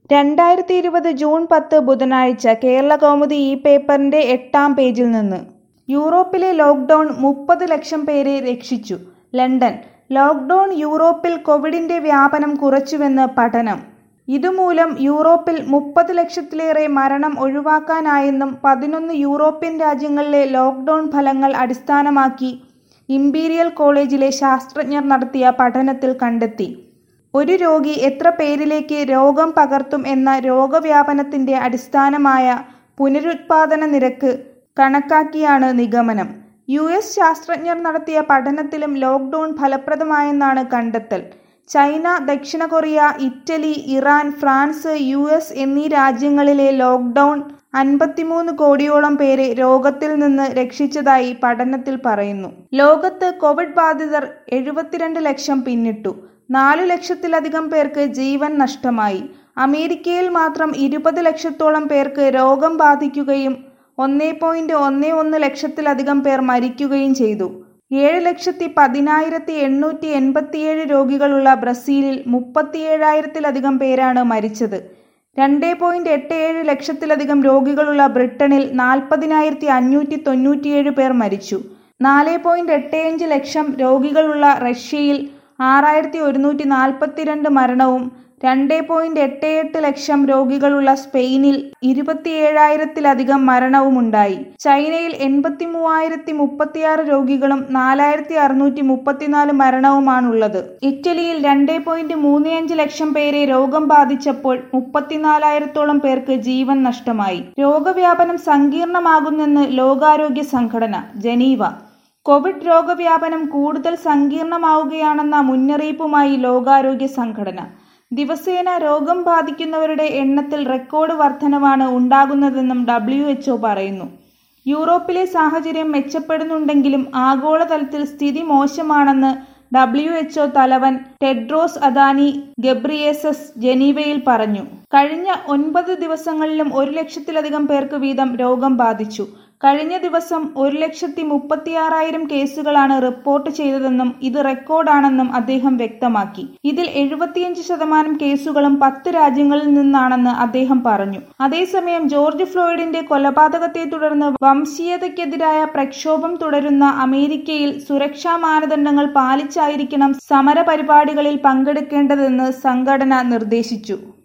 രണ്ടായിരത്തി ഇരുപത് ജൂൺ പത്ത് ബുധനാഴ്ച കേരളകൗമുദി ഈ പേപ്പറിന്റെ എട്ടാം പേജിൽ നിന്ന് യൂറോപ്പിലെ ലോക്ഡൌൺ മുപ്പത് ലക്ഷം പേരെ രക്ഷിച്ചു ലണ്ടൻ ലോക്ഡൌൺ യൂറോപ്പിൽ കോവിഡിന്റെ വ്യാപനം കുറച്ചുവെന്ന് പഠനം ഇതുമൂലം യൂറോപ്പിൽ മുപ്പത് ലക്ഷത്തിലേറെ മരണം ഒഴിവാക്കാനായെന്നും പതിനൊന്ന് യൂറോപ്യൻ രാജ്യങ്ങളിലെ ലോക്ഡൌൺ ഫലങ്ങൾ അടിസ്ഥാനമാക്കി ഇംപീരിയൽ കോളേജിലെ ശാസ്ത്രജ്ഞർ നടത്തിയ പഠനത്തിൽ കണ്ടെത്തി ഒരു രോഗി എത്ര പേരിലേക്ക് രോഗം പകർത്തും എന്ന രോഗവ്യാപനത്തിന്റെ അടിസ്ഥാനമായ പുനരുത്പാദന നിരക്ക് കണക്കാക്കിയാണ് നിഗമനം യു എസ് ശാസ്ത്രജ്ഞർ നടത്തിയ പഠനത്തിലും ലോക്ഡൌൺ ഫലപ്രദമായെന്നാണ് കണ്ടെത്തൽ ചൈന ദക്ഷിണ Korea Italy Iran France U S എന്നീ രാജ്യങ്ങളിലെ ലോക്ഡൌൺ അൻപത്തിമൂന്ന് കോടിയോളം പേരെ രോഗത്തിൽ നിന്ന് രക്ഷിച്ചതായി പഠനത്തിൽ പറയുന്നു ലോകത്ത് കോവിഡ് ബാധിതർ എഴുപത്തിരണ്ട് ലക്ഷം പിന്നിട്ടു നാലു ലക്ഷത്തിലധികം പേർക്ക് ജീവൻ നഷ്ടമായി അമേരിക്കയിൽ മാത്രം ഇരുപത് ലക്ഷത്തോളം പേർക്ക് രോഗം ബാധിക്കുകയും ഒന്നേ പോയിന്റ് ഒന്നേ ഒന്ന് ലക്ഷത്തിലധികം പേർ മരിക്കുകയും ചെയ്തു ഏഴ് ലക്ഷത്തി പതിനായിരത്തി എണ്ണൂറ്റി എൺപത്തിയേഴ് രോഗികളുള്ള ബ്രസീലിൽ മുപ്പത്തിയേഴായിരത്തിലധികം പേരാണ് മരിച്ചത് രണ്ടേ പോയിന്റ് എട്ട് ഏഴ് ലക്ഷത്തിലധികം രോഗികളുള്ള ബ്രിട്ടനിൽ നാൽപ്പതിനായിരത്തി അഞ്ഞൂറ്റി തൊണ്ണൂറ്റിയേഴ് പേർ മരിച്ചു നാല് പോയിന്റ് എട്ട് അഞ്ച് ലക്ഷം രോഗികളുള്ള റഷ്യയിൽ ആറായിരത്തി ഒരുന്നൂറ്റി നാൽപ്പത്തിരണ്ട് മരണവും രണ്ട് പോയിന്റ് എട്ട് എട്ട് ലക്ഷം രോഗികളുള്ള സ്പെയിനിൽ ഇരുപത്തിയേഴായിരത്തിലധികം മരണവുമുണ്ടായി ചൈനയിൽ എൺപത്തി മൂവായിരത്തി മുപ്പത്തിയാറ് രോഗികളും നാലായിരത്തി അറുന്നൂറ്റി മുപ്പത്തിനാല് മരണവുമാണുള്ളത് ഇറ്റലിയിൽ രണ്ട് പോയിന്റ് മൂന്ന് അഞ്ച് ലക്ഷം പേരെ രോഗം ബാധിച്ചപ്പോൾ മുപ്പത്തിനാലായിരത്തോളം പേർക്ക് ജീവൻ നഷ്ടമായി രോഗവ്യാപനം സങ്കീർണമാകുന്നെന്ന് ലോകാരോഗ്യ സംഘടന ജനീവ കോവിഡ് രോഗവ്യാപനം കൂടുതൽ സങ്കീർണമാവുകയാണെന്ന മുന്നറിയിപ്പുമായി ലോകാരോഗ്യ സംഘടന ദിവസേന രോഗം ബാധിക്കുന്നവരുടെ എണ്ണത്തിൽ റെക്കോർഡ് വർധനവാണ് ഉണ്ടാകുന്നതെന്നും ഡബ്ല്യു എച്ച്ഒ പറയുന്നു യൂറോപ്പിലെ സാഹചര്യം മെച്ചപ്പെടുന്നുണ്ടെങ്കിലും ആഗോളതലത്തിൽ സ്ഥിതി മോശമാണെന്ന് ഡബ്ല്യു എച്ച്ഒ തലവൻ ടെഡ്രോസ് അദാനി ഗബ്രിയേസസ് ജനീവയിൽ പറഞ്ഞു കഴിഞ്ഞ ഒൻപത് ദിവസങ്ങളിലും ഒരു ലക്ഷത്തിലധികം പേർക്ക് വീതം രോഗം ബാധിച്ചു കഴിഞ്ഞ ദിവസം ഒരു ലക്ഷത്തി മുപ്പത്തിയാറായിരം കേസുകളാണ് റിപ്പോർട്ട് ചെയ്തതെന്നും ഇത് റെക്കോർഡാണെന്നും അദ്ദേഹം വ്യക്തമാക്കി ഇതിൽ എഴുപത്തിയഞ്ച് ശതമാനം കേസുകളും പത്ത് രാജ്യങ്ങളിൽ നിന്നാണെന്ന് അദ്ദേഹം പറഞ്ഞു അതേസമയം ജോർജ് ഫ്ലോയിഡിന്റെ കൊലപാതകത്തെ തുടർന്ന് വംശീയതയ്ക്കെതിരായ പ്രക്ഷോഭം തുടരുന്ന അമേരിക്കയിൽ സുരക്ഷാ മാനദണ്ഡങ്ങൾ പാലിച്ചായിരിക്കണം സമരപരിപാടികളിൽ പങ്കെടുക്കേണ്ടതെന്ന് സംഘടന നിർദ്ദേശിച്ചു